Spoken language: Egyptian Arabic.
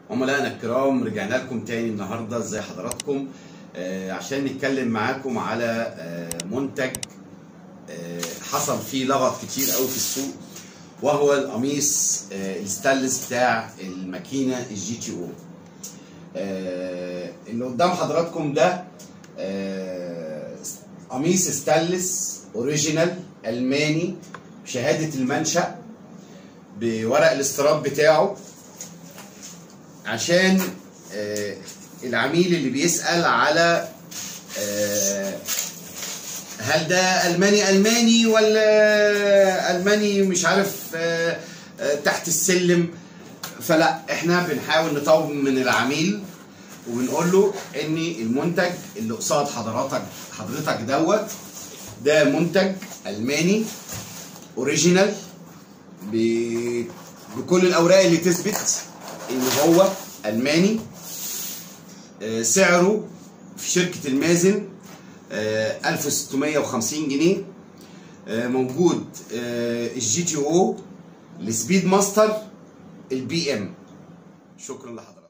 عملائنا الكرام رجعنا لكم تاني النهارده ازي حضراتكم آه عشان نتكلم معاكم على آه منتج آه حصل فيه لغط كتير قوي في السوق وهو القميص آه الستانلس بتاع الماكينه الجي تي او آه اللي قدام حضراتكم ده آه قميص ستانلس اوريجينال الماني بشهاده المنشأ بورق الاستيراد بتاعه عشان آه العميل اللي بيسأل على آه هل ده ألماني ألماني ولا ألماني مش عارف آه تحت السلم فلا احنا بنحاول نطمن من العميل وبنقول له ان المنتج اللي قصاد حضرتك حضرتك دوت ده منتج ألماني اوريجينال بكل الاوراق اللي تثبت ان هو الماني سعره في شركه المازن 1650 جنيه موجود الجي تي او السبيد ماستر البي ام شكرا لحضرتك